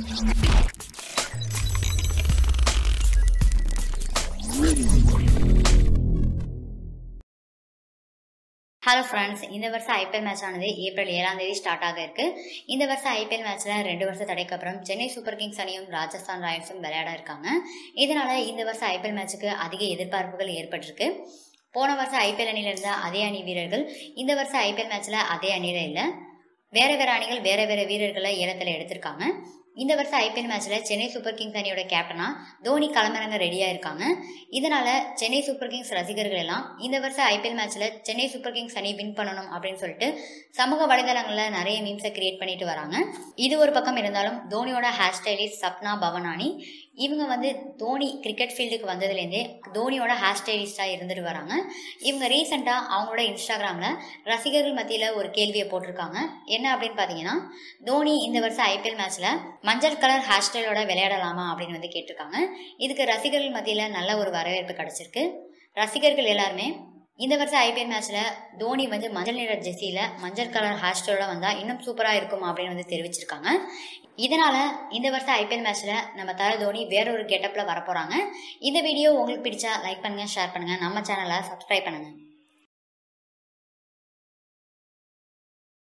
hello friends இந்த வருஷம் IPL match ஆனது ஏப்ரல் ஏழாம் தேதி ஸ்டார்ட் ஆக இருக்கு இந்த வருஷம் ஐபிஎல் மேட்ச்ல ரெண்டு வருஷம் தடைக்கு அப்புறம் சென்னை சூப்பர் கிங்ஸ் அணியும் ராஜஸ்தான் ராயல்ஸும் விளையாட இருக்காங்க இதனால இந்த வருஷம் ஐபிஎல் மேட்சுக்கு அதிக எதிர்பார்ப்புகள் ஏற்பட்டிருக்கு போன வருஷம் ஐபிஎல் அணியில இருந்த அதே அணி வீரர்கள் இந்த வருஷம் ஐபிஎல் மேட்ச்ல அதே அணியில இல்லை வேற வேற அணிகள் வேற வேற வீரர்களை ஏலத்தில் எடுத்திருக்காங்க இந்த வருஷம் ஐபிஎல் மேட்ச்சில் சென்னை சூப்பர் கிங்ஸ் அணியோட கேப்டனா தோனி களமிறங்க ரெடியாக இருக்காங்க இதனால சென்னை சூப்பர் கிங்ஸ் ரசிகர்கள் எல்லாம் இந்த வருஷம் ஐபிஎல் மேட்ச்சில் சென்னை சூப்பர் கிங்ஸ் அணி வின் பண்ணணும் அப்படின்னு சொல்லிட்டு சமூக வலைதளங்களில் நிறைய மீம்ஸை கிரியேட் பண்ணிட்டு வராங்க இது ஒரு பக்கம் இருந்தாலும் தோனியோட ஹேர் ஸ்டைலிஸ்ட் சப்னா பவனானி இவங்க வந்து தோனி கிரிக்கெட் ஃபீல்டுக்கு வந்ததுலேருந்தே தோனியோட ஹேர் ஸ்டைலிஸ்டாக இருந்துட்டு வராங்க இவங்க ரீசெண்டாக அவங்களோட இன்ஸ்டாகிராமில் ரசிகர்கள் மத்தியில் ஒரு கேள்வியை போட்டிருக்காங்க என்ன அப்படின்னு பார்த்தீங்கன்னா தோனி இந்த வருஷம் ஐபிஎல் மேட்ச்சில் மஞ்சள் கலர் ஹேர் ஸ்டைலோட விளையாடலாமா அப்படின்னு வந்து கேட்டிருக்காங்க இதுக்கு ரசிகர்கள் மத்தியில் நல்ல ஒரு வரவேற்பு கிடச்சிருக்கு ரசிகர்கள் எல்லாருமே இந்த வருஷம் ஐபிஎல் மேட்ச்சில் தோனி வந்து மஞ்சள் நிற ஜெர்சியில் மஞ்சள் கலர் ஹேர் ஸ்டைலோட வந்தால் இன்னும் சூப்பராக இருக்கும் அப்படின்னு வந்து தெரிவிச்சிருக்காங்க இதனால இந்த வருஷம் ஐபிஎல் மேட்ச்ல நம்ம தர தோனி வேற ஒரு கெட்டப்ல வரப்போறாங்க இந்த வீடியோ உங்களுக்கு பிடிச்சா லைக் பண்ணுங்க ஷேர் பண்ணுங்க நம்ம சேனலை சப்ஸ்கிரைப் பண்ணுங்க